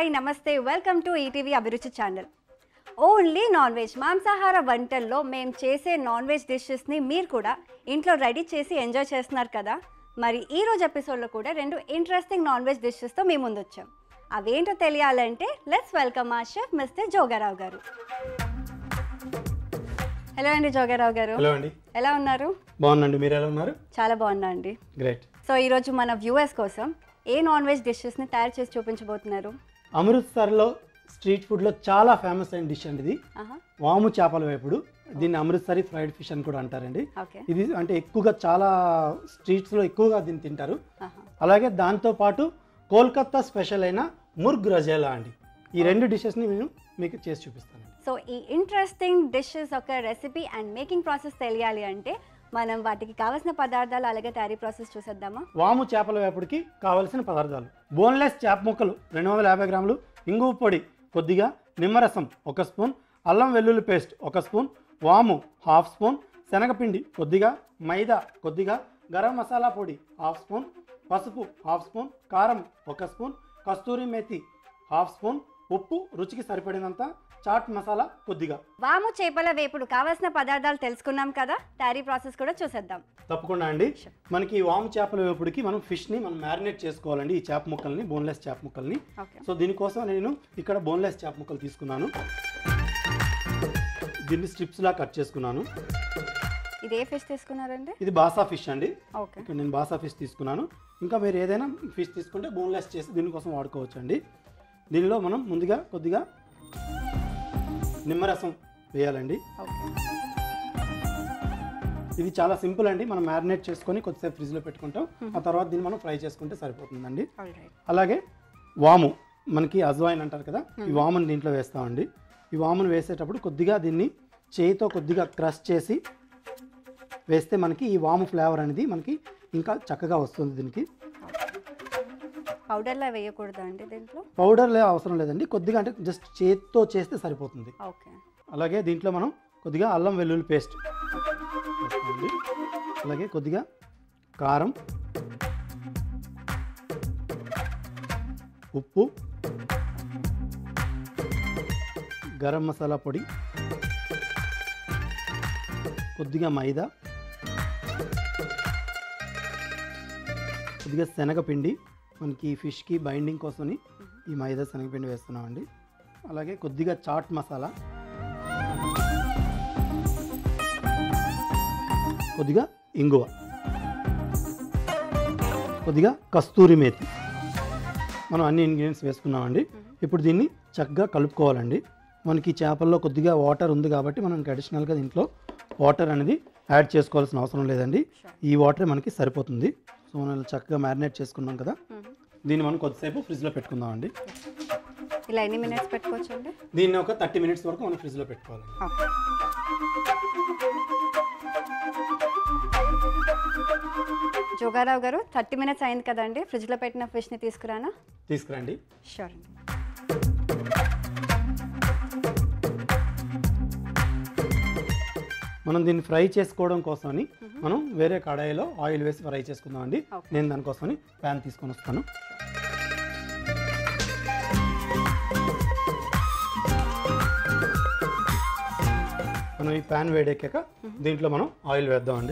నమస్తే welcome to ETV Abhiruchi channel only non veg మాంసాహార వంటల్లో మేము చేసే నాన్ వెజ్ డిషెస్ని మీరు కూడా ఇంట్లో రెడీ చేసి ఎంజాయ్ చేస్తున్నారు కదా మరి ఈ రోజు ఎపిసోడ్లో కూడా రెండు ఇంట్రెస్టింగ్ నాన్ వెజ్ డిషెస్తో మేము ముందు వచ్చాం అవేంటో తెలియాలంటే లెట్స్ వెల్కమ్ ఆ chef mister Jogarao garu hello అండి జోగారావు గారు హలో అండి ఎలా ఉన్నారు బాగున్నాండి మీరు ఎలా ఉన్నారు చాలా బాగున్నా అండి గ్రేట్ సో ఈరోజు మన వ్యూవర్స్ కోసం ఏ నాన్ వెజ్ డిషెస్ని తయారు చేసి చూపించబోతున్నారు అమృత్సర్లో స్ట్రీట్ ఫుడ్లో చాలా ఫేమస్ అయిన డిష్ అండి ఇది ఆహా వాము చేపల వేపుడు దీన్ని అమృత్సరి ఫ్రైడ్ ఫిష్ అని కూడా అంటారండి ఓకే ఇది అంటే ఎక్కువగా చాలా స్ట్రీట్స్లో ఎక్కువగా దీన్ని తింటారు ఆహా అలాగే దాంతోపాటు కోల్కత్తా స్పెషల్ అయిన ముర్గ్ రజేలా అండి ఈ రెండు డిషెస్ని నేను మీకు చేసి చూపిస్తానండి సో ఈ ఇంట్రెస్టింగ్ డిషెస్ ఒక రెసిపీ అండ్ మేకింగ్ ప్రాసెస్ తెలియాలి అంటే మనం వాటికి కావాల్సిన పదార్థాలు అలాగే తయారీ ప్రాసెస్ చూసేద్దామా వాము చేపల వేపుడికి కావలసిన పదార్థాలు బోన్లెస్ చేప ముక్కలు రెండు వందల యాభై గ్రాములు ఇంగువ పొడి కొద్దిగా నిమ్మరసం ఒక స్పూన్ అల్లం వెల్లుల్లి పేస్ట్ ఒక స్పూన్ వాము హాఫ్ స్పూన్ శనగపిండి కొద్దిగా మైదా కొద్దిగా గరం మసాలా పొడి హాఫ్ స్పూన్ పసుపు హాఫ్ స్పూన్ కారం ఒక spoon kasuri methi half spoon ఉప్పు రుచికి సరిపడినంత చాట్ మసాలా కొద్దిగా వాము చేపల వేపుడు కావాల్సిన పదార్థాలు తెలుసుకున్నాం కదా తయారీ ప్రాసెస్ కూడా చూసేద్దాం తప్పకుండా అండి మనకి ఈ వాము చేపల వేపుడికి మనం ఫిష్ని మనం మ్యారినేట్ చేసుకోవాలండి ఈ చేప ముక్కల్ని బోన్లెస్ చేప ముక్కల్ని ఓకే సో దీనికోసం నేను ఇక్కడ బోన్లెస్ చేప ముక్కలు తీసుకున్నాను దీన్ని స్ట్రిప్స్లా కట్ చేసుకున్నాను ఇది ఏ ఫిష్ తీసుకున్నారండి ఇది బాసా ఫిష్ అండి ఓకే ఇక్కడ నేను బాసా ఫిష్ తీసుకున్నాను ఇంకా మీరు ఏదైనా ఫిష్ తీసుకుంటే బోన్లెస్ చేసి దీనికోసం వాడుకోవచ్చు అండి దీనిలో మనం ముందుగా కొద్దిగా నిమ్మరసం వేయాలండి ఓకే ఇది చాలా సింపుల్ అండి మనం మ్యారినేట్ చేసుకొని కొద్దిసేపు ఫ్రిడ్జ్లో పెట్టుకుంటాం ఆ తర్వాత దీన్ని మనం ఫ్రై చేసుకుంటే సరిపోతుందండి ఆల్ రైట్ అలాగే వాము మనకి అజ్వాయిన్ అంటారు కదా ఈ వాముని దీంట్లో వేస్తామండి ఈ వామును వేసేటప్పుడు కొద్దిగా దీన్ని చేయితో కొద్దిగా క్రష్ చేసి వేస్తే మనకి ఈ వాము ఫ్లేవర్ అనేది మనకి ఇంకా చక్కగా వస్తుంది దీనికి పౌడర్లా వేయకూడదా అండి దీంట్లో పౌడర్ లే అవసరం లేదండి కొద్దిగా అంటే జస్ట్ చేతితో చేస్తే సరిపోతుంది ఓకే అలాగే దీంట్లో మనం కొద్దిగా అల్లం వెల్లుల్లి పేస్ట్ వేస్తామండి అలాగే కొద్దిగా కారం ఉప్పు గరం మసాలా పొడి కొద్దిగా మైదా కొద్దిగా శనగపిండి మనకి ఈ ఫిష్కి బైండింగ్ కోసమని ఈ మైదా శనగపిండి వేస్తున్నామండి అలాగే కొద్దిగా చాట్ మసాలా కొద్దిగా ఇంగువ కొద్దిగా కస్తూరి మేతి మనం అన్ని ఇంగ్రీడియంట్స్ వేసుకున్నామండి ఇప్పుడు దీన్ని చక్కగా కలుపుకోవాలండి మనకి చేపల్లో కొద్దిగా వాటర్ ఉంది కాబట్టి మనం అడిషనల్గా దీంట్లో వాటర్ అనేది యాడ్ చేసుకోవాల్సిన అవసరం లేదండి ఈ వాటరే మనకి సరిపోతుంది సో మనం చక్కగా మ్యారినేట్ చేసుకున్నాం కదా దీన్ని మనం కొద్దిసేపు ఫ్రిడ్జ్లో పెట్టుకుందామండి ఇలా ఎన్ని మినిట్స్ పెట్టుకోవచ్చు అండి దీన్ని ఒక థర్టీ మినిట్స్ వరకు మనం ఫ్రిడ్జ్లో పెట్టుకోవాలండి ఓకే జోగారావు గారు థర్టీ మినిట్స్ అయింది కదండి ఫ్రిడ్జ్లో పెట్టిన ఫిష్ని తీసుకురానా తీసుకురండి షూర్ అండి మనం దీన్ని ఫ్రై చేసుకోవడం కోసమని మనం వేరే కడాయిలో ఆయిల్ వేసి ఫ్రై చేసుకుందామండి Okay. నేను దానికోసమని ప్యాన్ తీసుకొని వస్తాను మనం ఈ ప్యాన్ వేడెక్కాక దీంట్లో మనం ఆయిల్ వేద్దామండి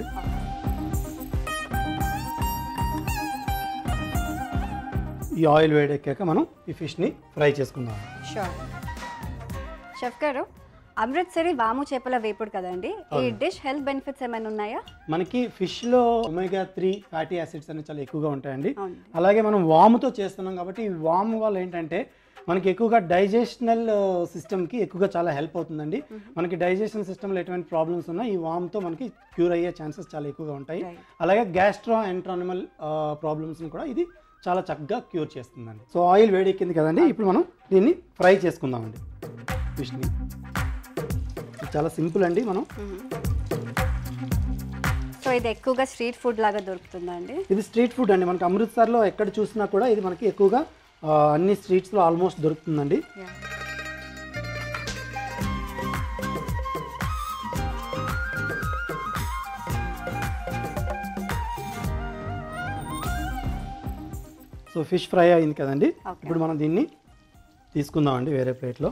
ఈ ఆయిల్ వేడెక్కాక మనం ఈ ఫిష్ని ఫ్రై చేసుకుందాం షూర్ షెఫ్ గారు అమృత్సరి వాము చేపల వేపుడు కదండి ఈ డిష్ హెల్త్ బెనిఫిట్స్ ఏమైనా ఉన్నాయా మనకి ఫిష్లో ఒమేగా త్రీ ఫ్యాటీ యాసిడ్స్ అనేవి చాలా ఎక్కువగా ఉంటాయండి అవును అలాగే మనం వాముతో చేస్తున్నాం కాబట్టి ఈ వాము వల్ల ఏంటంటే మనకి ఎక్కువగా డైజెషనల్ సిస్టమ్కి ఎక్కువగా చాలా హెల్ప్ అవుతుందండి మనకి డైజెషన్ సిస్టంలో ఎటువంటి ప్రాబ్లమ్స్ ఉన్నా ఈ వామ్తో మనకి క్యూర్ అయ్యే ఛాన్సెస్ చాలా ఎక్కువగా ఉంటాయి Right. అలాగే గ్యాస్ట్రో ఎంట్రానిమల్ ప్రాబ్లమ్స్ని కూడా ఇది చాలా చక్కగా క్యూర్ చేస్తుందండి సో ఆయిల్ వేడెక్కింది కదండి ఇప్పుడు మనం దీన్ని ఫ్రై చేసుకుందామండి ఫిష్ని ఇది చాలా సింపుల్ అండి మనం సో ఇది ఎక్కువగా స్ట్రీట్ ఫుడ్ లాగా దొరుకుతుందా అండి ఇది స్ట్రీట్ ఫుడ్ అండి మనకి అమృత్సర్లో ఎక్కడ చూసినా కూడా ఇది మనకి ఎక్కువగా ఆ, అన్ని స్ట్రీట్స్లో ఆల్మోస్ట్ దొరుకుతుందండి Yeah. సో ఫిష్ ఫ్రై అయింది కదండి Okay. ఇప్పుడు మనం దీన్ని తీసుకుందామండి వేరే ప్లేట్లో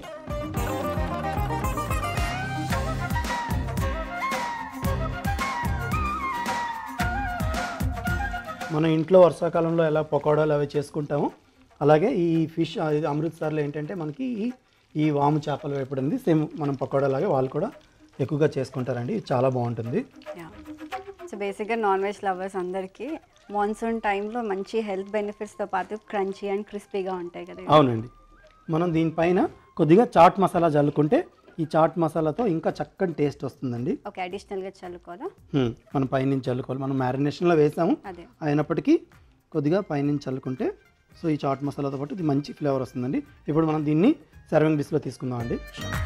మన ఇంట్లో వర్షాకాలంలో ఎలా పకోడాలు అవి చేసుకుంటామో అలాగే ఈ ఫిష్ ఆ, ఇది అమృత్సర్లో ఏంటంటే మనకి ఈ ఈ వాము చేపలు వేపుడు ఉంది సేమ్ మనం పకోడా లాగే వాళ్ళు కూడా ఎక్కువగా చేసుకుంటారండి ఇది చాలా బాగుంటుంది సో బేసిక్గా నాన్ వెజ్ లవర్స్ అందరికీ మాన్సూన్ టైంలో మంచి హెల్త్ బెనిఫిట్స్తో పాటు క్రంచీ అండ్ క్రిస్పీగా ఉంటాయి కదా ఇవి. అవునండి మనం దీనిపైన కొద్దిగా చాట్ మసాలా చల్లుకుంటే ఈ చాట్ మసాలాతో ఇంకా చక్కని టేస్ట్ వస్తుందండి ఓకే అడిషనల్గా చల్లుకోదా హ్మ్, మనం పైనుంచి చల్లుకోవాలి మనం మ్యారినేషన్లో వేసాము అదే అయినప్పటికీ కొద్దిగా పైనుంచి చల్లుకుంటే సో ఈ చాట్ మసాలాతో పాటు ఇది మంచి ఫ్లేవర్ వస్తుందండి ఇప్పుడు మనం దీన్ని సర్వింగ్ డిష్లో తీసుకుందామండి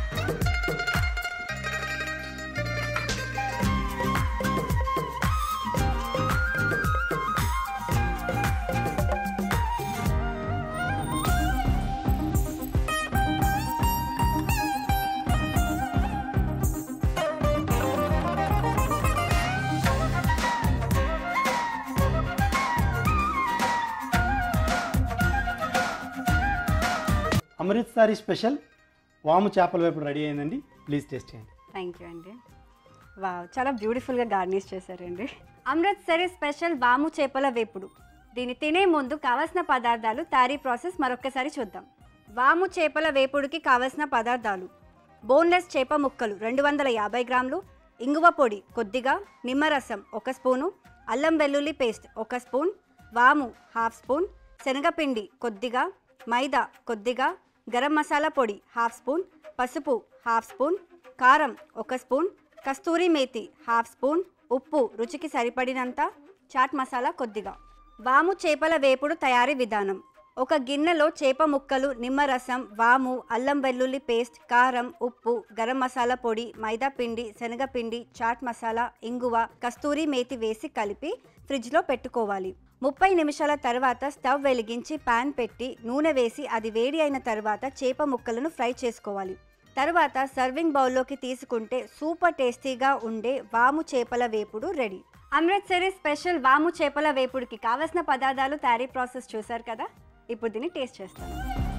అమృత్సరి స్పెషల్ వాము చేపల వేపుడు రెడీ అయిందండి ప్లీజ్ టేస్ట్ చేయండి థ్యాంక్ యూ అండి వావ్ చాలా బ్యూటిఫుల్గా గార్నిష్ చేశారండి అమృత్సరి స్పెషల్ వాము చేపల వేపుడు దీన్ని తినే ముందు కావలసిన పదార్థాలు తయారీ ప్రాసెస్ మరొక్కసారి చూద్దాం వాము చేపల వేపుడుకి కావలసిన పదార్థాలు బోన్లెస్ చేప ముక్కలు రెండు వందల యాభై గ్రాములు ఇంగువ పొడి కొద్దిగా నిమ్మరసం ఒక స్పూను అల్లం వెల్లుల్లి పేస్ట్ ఒక స్పూన్ వాము హాఫ్ స్పూన్ శనగపిండి కొద్దిగా మైదా కొద్దిగా గరం మసాలా పొడి హాఫ్ స్పూన్ పసుపు హాఫ్ స్పూన్ కారం ఒక spoon kasuri methi half spoon ఉప్పు రుచికి సరిపడినంత చాట్ మసాలా కొద్దిగా వాము చేపల వేపుడు తయారీ విధానం ఒక గిన్నెలో చేప ముక్కలు నిమ్మరసం వాము అల్లం వెల్లుల్లి పేస్ట్ కారం ఉప్పు గరం మసాలా పొడి మైదా పిండి శనగపిండి చాట్ మసాలా ఇంగువ కస్తూరి మేతి వేసి కలిపి ఫ్రిడ్జ్లో పెట్టుకోవాలి ముప్పై నిమిషాల తర్వాత స్టవ్ వెలిగించి పాన్ పెట్టి నూనె వేసి అది వేడి అయిన తర్వాత చేప ముక్కలను ఫ్రై చేసుకోవాలి తర్వాత సర్వింగ్ బౌల్లోకి తీసుకుంటే సూపర్ టేస్టీగా ఉండే వాము చేపల వేపుడు రెడీ అమృత్సరి స్పెషల్ వాము చేపల వేపుడుకి కావలసిన పదార్థాలు తయారీ ప్రాసెస్ చూసారు కదా ఇప్పుడు దీన్ని టేస్ట్ చేస్తాను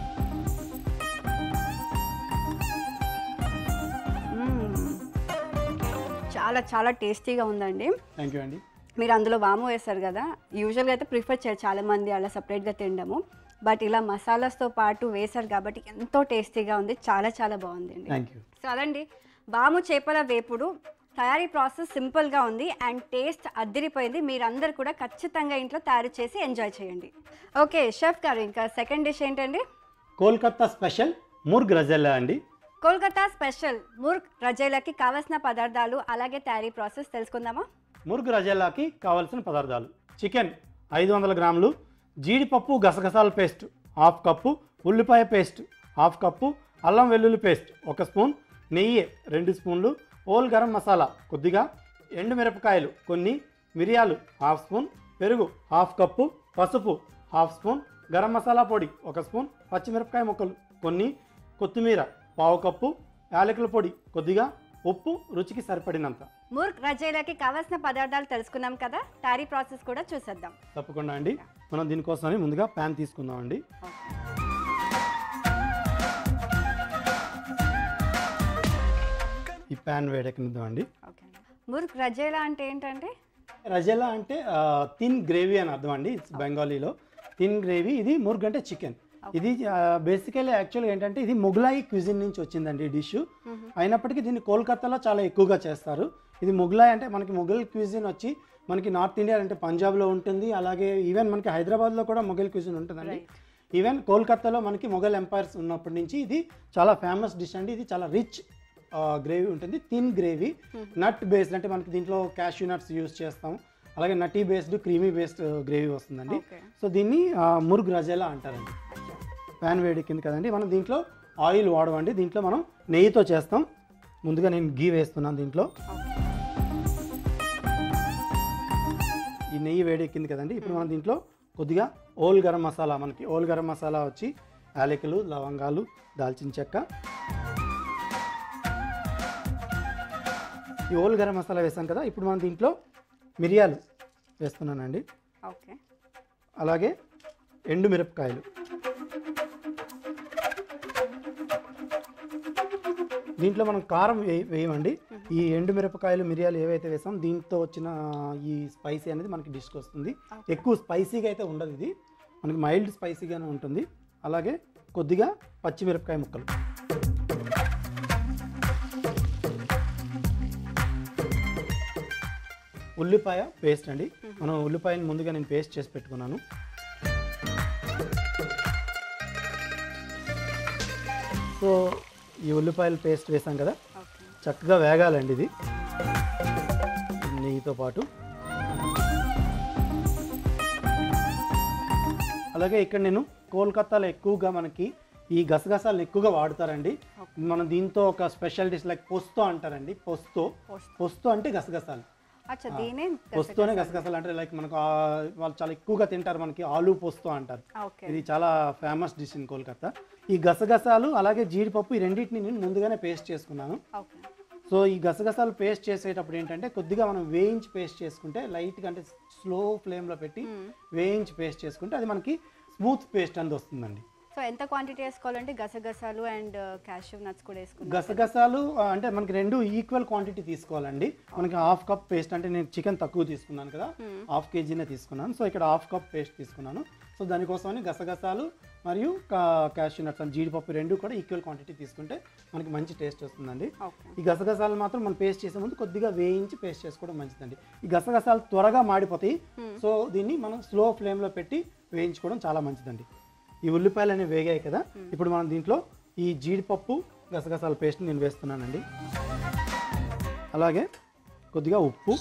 మ్మ్. చాలా చాలా టేస్టీగా ఉందండి థ్యాంక్ యూ అండి మీరు అందులో వాము వేస్తారు కదా యూజువల్గా అయితే ప్రిఫర్ చేయరు చాలామంది అలా సపరేట్గా తినడము బట్ ఇలా మసాలాస్తో పాటు వేశారు కాబట్టి ఎంతో టేస్టీగా ఉంది చాలా చాలా బాగుంది అండి థ్యాంక్ యూ సో అదండి వాము చేపల వేపుడు తయారీ ప్రాసెస్ సింపుల్గా ఉంది అండ్ టేస్ట్ అద్దరిపోయింది మీరందరూ కూడా ఖచ్చితంగా ఇంట్లో తయారు చేసి ఎంజాయ్ చేయండి ఓకే షెఫ్ గారు ఇంకా సెకండ్ డిష్ ఏంటండి కోల్కతా స్పెషల్ ముర్గ్ రజల్లా అండి కోల్కతా స్పెషల్ ముర్గ్ రజైలకి కావాల్సిన పదార్థాలు అలాగే తయారీ ప్రాసెస్ తెలుసుకుందామా మురుగు రజల్లాకి కావలసిన పదార్థాలు చికెన్ ఐదు వందల గ్రాములు జీడిపప్పు గసగసాల పేస్ట్ హాఫ్ కప్పు ఉల్లిపాయ పేస్ట్ హాఫ్ కప్పు అల్లం వెల్లుల్లి పేస్ట్ ఒక స్పూన్ నెయ్యి రెండు స్పూన్లు ఓల్ గరం మసాలా కొద్దిగా ఎండు మిరపకాయలు కొన్ని మిరియాలు హాఫ్ స్పూన్ పెరుగు హాఫ్ కప్పు పసుపు హాఫ్ స్పూన్ గరం మసాలా పొడి ఒక స్పూన్ పచ్చిమిరపకాయ ముక్కలు కొన్ని కొత్తిమీర పావు కప్పు యాలకుల పొడి కొద్దిగా ఉప్పు రుచికి సరిపడినంత ముర్గ్ రజైలకి కావాల్సిన పదార్థాలు తెలుసుకున్నాం కదా తయారీ ప్రాసెస్ కూడా చూసేద్దాం తప్పకుండా అండి మనం దీనికోసమని ముందుగా ప్యాన్ తీసుకుందాం అండి ఈ ప్యాన్ వేడెక్కనిద్దాం అండి ఓకే ముర్గ్ రజైలా అంటే ఏంటంటే రజలా అంటే థిన్ గ్రేవీ అని అర్థం అండి ఇట్స్ బెంగాలీలో థిన్ గ్రేవీ ఇది ముర్గ్ అంటే చికెన్ ఇది బేసికలీ యాక్చువల్గా ఏంటంటే ఇది మొగలాయి క్విజిన్ నుంచి వచ్చిందండి ఈ డిష్ అయినప్పటికీ దీన్ని కోల్కతాలో చాలా ఎక్కువగా చేస్తారు ఇది మొగలాయి అంటే మనకి మొఘల్ క్విజిన్ వచ్చి మనకి నార్త్ ఇండియా అంటే పంజాబ్లో ఉంటుంది అలాగే ఈవెన్ మనకి హైదరాబాద్లో కూడా మొఘల్ క్విజిన్ ఉంటుందండి ఈవెన్ కోల్కతాలో మనకి మొఘల్ ఎంపైర్స్ ఉన్నప్పటి నుంచి ఇది చాలా ఫేమస్ డిష్ అండి ఇది చాలా రిచ్ గ్రేవీ ఉంటుంది థిన్ గ్రేవీ నట్ బేస్డ్ అంటే మనకి దీంట్లో క్యాష్యూ నట్స్ యూస్ చేస్తాం అలాగే nutty based creamy based gravy వస్తుందండి Okay. సో దీన్ని ఆ, మురుగ్ రజేలా అంటారండి ప్యాన్ వేడెక్కింది కదండి మనం దీంట్లో ఆయిల్ వాడమండి దీంట్లో మనం నెయ్యితో చేస్తాం ముందుగా నేను గీ వేస్తున్నాను దీంట్లో ఈ నెయ్యి వేడెక్కింది కదండి ఇప్పుడు మనం దీంట్లో కొద్దిగా ఓల్ గరం మసాలా మనకి ఓల్ గరం మసాలా వచ్చి యాలకులు లవంగాలు దాల్చిన చెక్క ఈ ఓల్ గరం మసాలా వేసాం కదా ఇప్పుడు మనం దీంట్లో మిరియాలు వేస్తున్నానండి ఓకే అలాగే ఎండు మిరపకాయలు దీంట్లో మనం కారం వేయ వేయమండి ఈ ఎండు మిరపకాయలు మిరియాలు ఏవైతే వేసాం దీంతో వచ్చిన ఈ స్పైసీ అనేది మనకి డిష్కి వస్తుంది ఎక్కువ స్పైసీగా అయితే ఉండదు ఇది మనకి మైల్డ్ స్పైసీగానే ఉంటుంది అలాగే కొద్దిగా పచ్చిమిరపకాయ ముక్కలు ఉల్లిపాయ పేస్ట్ అండి మనం ఉల్లిపాయని ముందుగా నేను పేస్ట్ చేసి పెట్టుకున్నాను సో ఈ ఉల్లిపాయల పేస్ట్ వేసాం కదా ఓకే చక్కగా వేగాలండి ఇది నెయ్యితో పాటు అలాగే ఇక్కడ నేను కోల్కతాలో ఎక్కువగా మనకి ఈ గసగసాలను ఎక్కువగా వాడతారండి మనం దీంతో ఒక స్పెషల్ డిష్ లైక్ పొస్తో అంటారండి పొస్తో పోస్ట్ పొస్తో అంటే గసగసాలు అచ్చా దీనే పొస్తోనే గసగసాలు అంటే లైక్ మనకు ఆ- వాళ్ళు చాలా ఎక్కువగా తింటారు మనకి ఆలు పొస్తో అంటారు ఓకే ఇది చాలా ఫేమస్ డిష్ ఇన్ కోల్కతా ఈ గసగసాలు అలాగే జీడిపప్పు ఈ రెండింటిని నేను ముందుగానే పేస్ట్ చేసుకున్నాను ఓకే సో ఈ గసగసాలు పేస్ట్ చేసేటప్పుడు ఏంటంటే కొద్దిగా మనం వేయించి పేస్ట్ చేసుకుంటే లైట్గా అంటే స్లో ఫ్లేమ్లో పెట్టి వేయించి పేస్ట్ చేసుకుంటే అది మనకి స్మూత్ పేస్ట్ అనేది వస్తుందండి సో ఎంత క్వాంటిటీ వేసుకోవాలంటే గసగసాలు అండ్ క్యాష్యూ నట్స్ కూడా వేసుకున్నాం గసగసాలు ఆ, అంటే మనకి రెండు ఈక్వల్ క్వాంటిటీ తీసుకోవాలండి మనకి హాఫ్ కప్ పేస్ట్ అంటే నేను చికెన్ తక్కువ తీసుకున్నాను కదా హాఫ్ కేజీనే తీసుకున్నాను సో ఇక్కడ హాఫ్ కప్ పేస్ట్ తీసుకున్నాను సో దానికోసమని గసగసాలు మరియు క్యాష్యూ నట్స్ అండ్ జీడిపప్పు రెండు కూడా ఈక్వల్ క్వాంటిటీ తీసుకుంటే మనకి మంచి టేస్ట్ వస్తుందండి ఓకే ఈ గసగసాలు మాత్రం మనం పేస్ట్ చేసే ముందు కొద్దిగా వేయించి పేస్ట్ చేసుకోవడం మంచిదండి ఈ గసగసాలు త్వరగా మాడిపోతాయి సో దీన్ని మనం స్లో ఫ్లేమ్లో పెట్టి వేయించుకోవడం చాలా మంచిదండి ఈ ఉల్లిపాయలు అనేవి వేగాయి కదా ఇప్పుడు మనం దీంట్లో ఈ జీడిపప్పు గసగసాల పేస్ట్ నేను వేస్తున్నానండి అలాగే కొద్దిగా ఉప్పు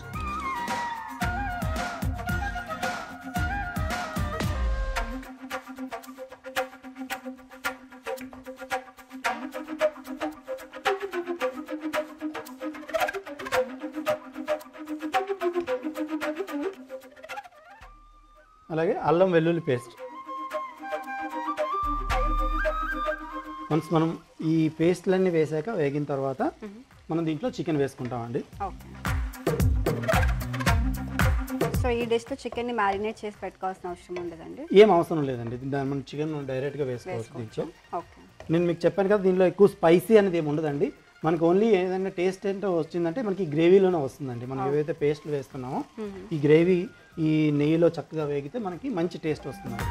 అలాగే అల్లం వెల్లుల్లి పేస్ట్ వన్స్ మనం ఈ పేస్ట్లన్నీ వేసాక వేగిన తర్వాత మనం దీంట్లో చికెన్ వేసుకుంటామండి ఓకే సో ఈ డిష్లో చికెన్ని మ్యారినేట్ చేసి పెట్టుకోవాల్సిన అవసరం ఉండదండి ఏం అవసరం లేదండి దాన్ని మనం చికెన్ డైరెక్ట్గా వేసుకోవచ్చు దీంట్లో ఓకే నేను మీకు చెప్పాను కదా దీనిలో ఎక్కువ స్పైసీ అనేది ఏమి ఉండదండి మనకి ఓన్లీ ఏదైనా టేస్ట్ ఏంటో వచ్చిందంటే మనకి గ్రేవీలోనే వస్తుందండి మనం ఏవైతే పేస్ట్లు వేస్తున్నామో ఈ గ్రేవీ ఈ నెయ్యిలో చక్కగా వేగితే మనకి మంచి టేస్ట్ వస్తుందండి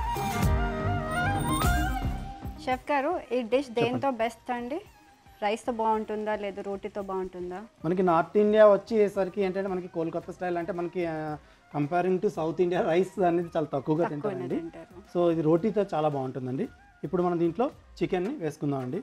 షెఫ్ గారు ఈ డిష్ దేంతో బెస్ట్ అండి రైస్తో బాగుంటుందా లేదా రోటీతో బాగుంటుందా మనకి నార్త్ ఇండియా వచ్చేసరికి ఏంటంటే మనకి కోల్కతా స్టైల్ అంటే మనకి comparing to south India rice అనేది చాలా తక్కువగా తింటారండి తింటారు సో ఇది రోటీతో చాలా బాగుంటుందండి ఇప్పుడు మనం దీంట్లో చికెన్ని వేసుకుందామండి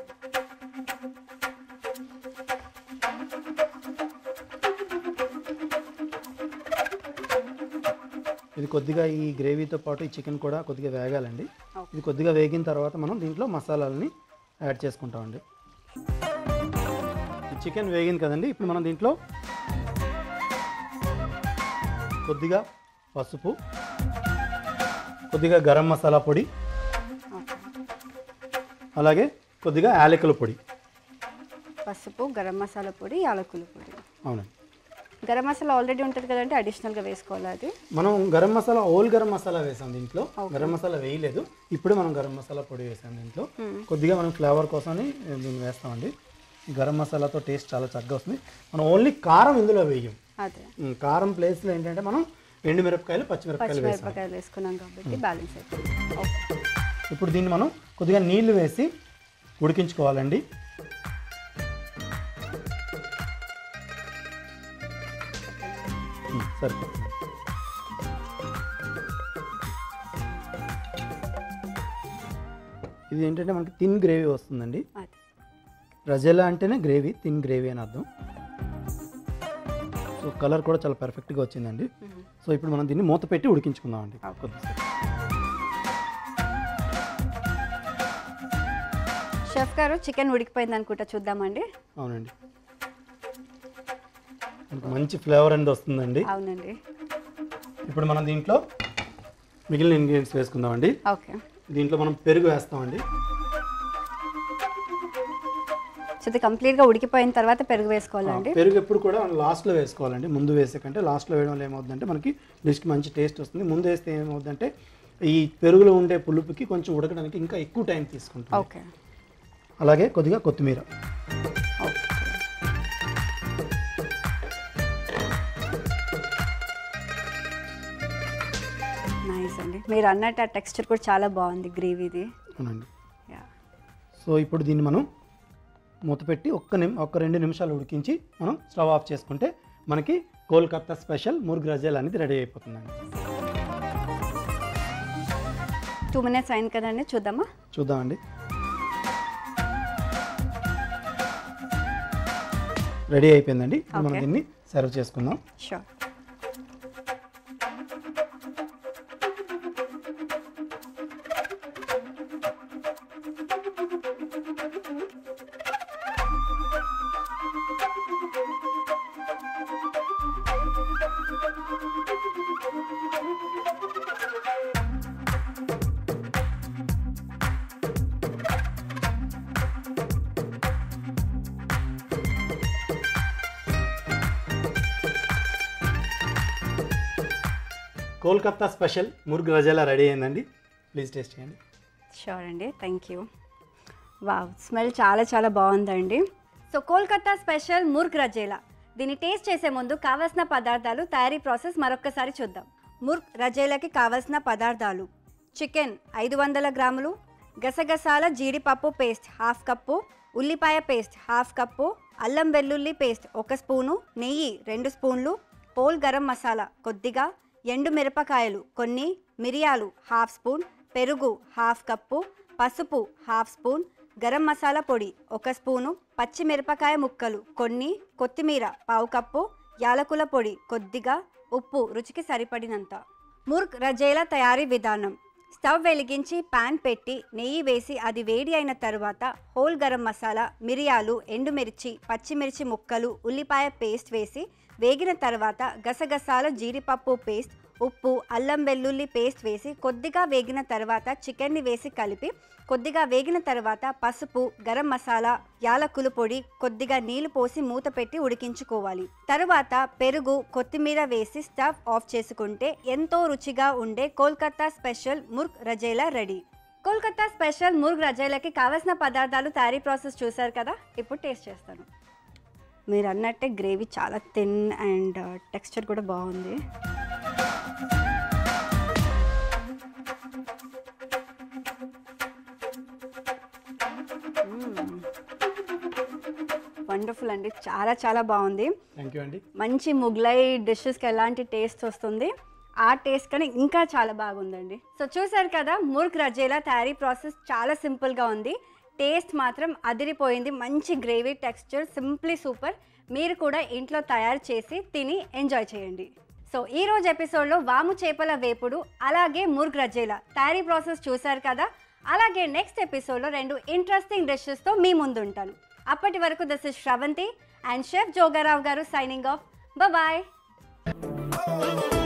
ఇది కొద్దిగా ఈ గ్రేవీతో పాటు ఈ చికెన్ కూడా కొద్దిగా వేగాలండి Okay. ఇది కొద్దిగా వేగిన తర్వాత మనం దీంట్లో మసాలాలని యాడ్ చేసుకుంటామండి ఈ చికెన్ వేగింది కదండి ఇప్పుడు మనం దీంట్లో కొద్దిగా పసుపు కొద్దిగా గరం మసాలా పొడి ఓకే అలాగే కొద్దిగా యాలకుల పొడి పసుపు గరం మసాలా పొడి యాలకుల పొడి అవునండి గరం మసాలా ఆల్రెడీ ఉంటుంది కదంటే అడిషనల్గా వేసుకోవాలి అది మనం గరం మసాలా ఓల్ గరం మసాలా వేసాం దీంట్లో గరం మసాలా వేయలేదు ఇప్పుడు మనం గరం మసాలా పొడి వేసాం దీంట్లో కొద్దిగా మనం ఫ్లేవర్ కోసమని దీన్ని వేస్తామండి ఈ గరం మసాలాతో టేస్ట్ చాలా చక్కగా వస్తుంది మనం ఓన్లీ కారం ఇందులో వేయం అదే ఉమ్, కారం ప్లేస్లో ఏంటంటే మనం ఎండుమిరపకాయలు పచ్చిమిరపకాయలు వేసాం పచ్చిమిరపకాయలు వేసుకున్నాం కాబట్టి బ్యాలెన్స్ అయిపోయింది ఓకే ఇప్పుడు దీన్ని మనం కొద్దిగా నీళ్లు వేసి ఉడికించుకోవాలండి ఉమ్, సరిపోతుంది ఇది ఏంటంటే మనకి థిన్ గ్రేవీ వస్తుందండి అదే రజెలా అంటేనే గ్రేవీ థిన్ గ్రేవీ అని అర్థం సో కలర్ కూడా చాలా పర్ఫెక్ట్గా వచ్చిందండి సో ఇప్పుడు మనం దీన్ని మూత పెట్టి ఉడికించుకుందామండి కొద్దిసేపు షెఫ్ గారు చికెన్ ఉడికిపోయింది అనుకుంటా చూద్దామండి అవునండి మనకు మంచి ఫ్లేవర్ అనేది వస్తుందండి అవునండి ఇప్పుడు మనం దీంట్లో మిగిలిన ఇంగ్రీడియంట్స్ వేసుకుందామండి ఓకే దీంట్లో మనం పెరుగు వేస్తామండి సో ఇది కంప్లీట్గా ఉడికిపోయిన తర్వాత పెరుగు వేసుకోవాలండి పెరుగు ఎప్పుడు కూడా మనం లాస్ట్లో వేసుకోవాలండి ముందు వేసే కంటే లాస్ట్లో వేయడం వల్ల ఏమవుతుందంటే మనకి డిష్కి మంచి టేస్ట్ వస్తుంది ముందు వేస్తే ఏమవుతుందంటే ఈ పెరుగులో ఉండే పులుపుకి కొంచెం ఉడకడానికి ఇంకా ఎక్కువ టైం తీసుకుంటుంది ఓకే అలాగే కొద్దిగా కొత్తిమీర మీరు అన్నట్టు ఆ టెక్స్చర్ కూడా చాలా బాగుంది గ్రేవీది అవునండి యా సో ఇప్పుడు దీన్ని మనం మూత పెట్టి ఒక్క నిమి ఒక్క రెండు నిమిషాలు ఉడికించి మనం స్టవ్ ఆఫ్ చేసుకుంటే మనకి కోల్కత్తా స్పెషల్ మురుగు రజాల్ అనేది రెడీ అయిపోతుందండి టూ మినిట్స్ అయింది కదండి చూద్దామా చూద్దామండి రెడీ అయిపోయిందండి ఇప్పుడు మనం Okay. దీన్ని సర్వ్ చేసుకుందాం sure Kolkata special murg rezala ready అయిందండి ప్లీజ్ టేస్ట్ చేయండి షూర్ అండి థ్యాంక్ యూ వావ్ స్మెల్ చాలా చాలా బాగుందండి సో కోల్కతా స్పెషల్ ముర్గ్ రజేలా దీన్ని టేస్ట్ చేసే ముందు కావలసిన పదార్థాలు తయారీ ప్రాసెస్ మరొక్కసారి చూద్దాం ముర్గ్ రజేలాకి కావలసిన పదార్థాలు చికెన్ ఐదు వందల గ్రాములు గసగసాల జీడిపప్పు పేస్ట్ హాఫ్ కప్పు ఉల్లిపాయ పేస్ట్ హాఫ్ కప్పు అల్లం వెల్లుల్లి పేస్ట్ ఒక స్పూను నెయ్యి రెండు స్పూన్లు పోల్ గరం మసాలా కొద్దిగా ఎండు మిరపకాయలు కొన్ని మిరియాలు హాఫ్ స్పూన్ పెరుగు హాఫ్ కప్పు పసుపు హాఫ్ స్పూన్ గరం మసాలా పొడి ఒక స్పూను పచ్చిమిరపకాయ ముక్కలు కొన్ని కొత్తిమీర పావు కప్పు యాలకుల పొడి కొద్దిగా ఉప్పు రుచికి సరిపడినంత ముర్గ్ రజేలా తయారీ విధానం స్టవ్ వెలిగించి పాన్ పెట్టి నెయ్యి వేసి అది వేడి అయిన తరువాత హోల్ గరం మసాలా మిరియాలు ఎండుమిర్చి పచ్చిమిర్చి ముక్కలు ఉల్లిపాయ పేస్ట్ వేసి వేగిన తర్వాత గసగసాల జీడిపప్పు పేస్ట్ ఉప్పు అల్లం వెల్లుల్లి పేస్ట్ వేసి కొద్దిగా వేగిన తర్వాత చికెన్ని వేసి కలిపి కొద్దిగా వేగిన తర్వాత పసుపు గరం మసాలా యాలకులు పొడి కొద్దిగా నీళ్లు పోసి మూత పెట్టి ఉడికించుకోవాలి తరువాత పెరుగు కొత్తిమీర వేసి స్టవ్ ఆఫ్ చేసుకుంటే ఎంతో రుచిగా ఉండే Kolkata special murg rezala ready Kolkata special murg రజేలాకి కావలసిన పదార్థాలు తయారీ ప్రాసెస్ చూశారు కదా ఇప్పుడు టేస్ట్ చేస్తాను మీరు అన్నట్టే గ్రేవీ చాలా థిన్ అండ్ టెక్స్చర్ కూడా బాగుంది వండర్ఫుల్ అండి చాలా చాలా బాగుంది థ్యాంక్ యూ అండి మంచి ముగ్లై డిషెస్కి ఎలాంటి టేస్ట్ వస్తుంది ఆ టేస్ట్ కానీ ఇంకా చాలా బాగుందండి సో చూసారు కదా ముర్క్ రజేలా తయారీ ప్రాసెస్ చాలా సింపుల్గా ఉంది టేస్ట్ మాత్రం అదిరిపోయింది మంచి గ్రేవీ టెక్స్చర్ సింప్లీ సూపర్ మీరు కూడా ఇంట్లో తయారు చేసి తిని ఎంజాయ్ చేయండి సో ఈ రోజు ఎపిసోడ్లో వాము చేపల వేపుడు అలాగే ముర్గ్ రజేలా తయారీ ప్రాసెస్ చూసారు కదా అలాగే నెక్స్ట్ ఎపిసోడ్లో రెండు ఇంట్రెస్టింగ్ డిషెస్తో మీ ముందు ఉంటాను అప్పటి వరకు this is Shravanthi and chef Jogarao garu signing of bye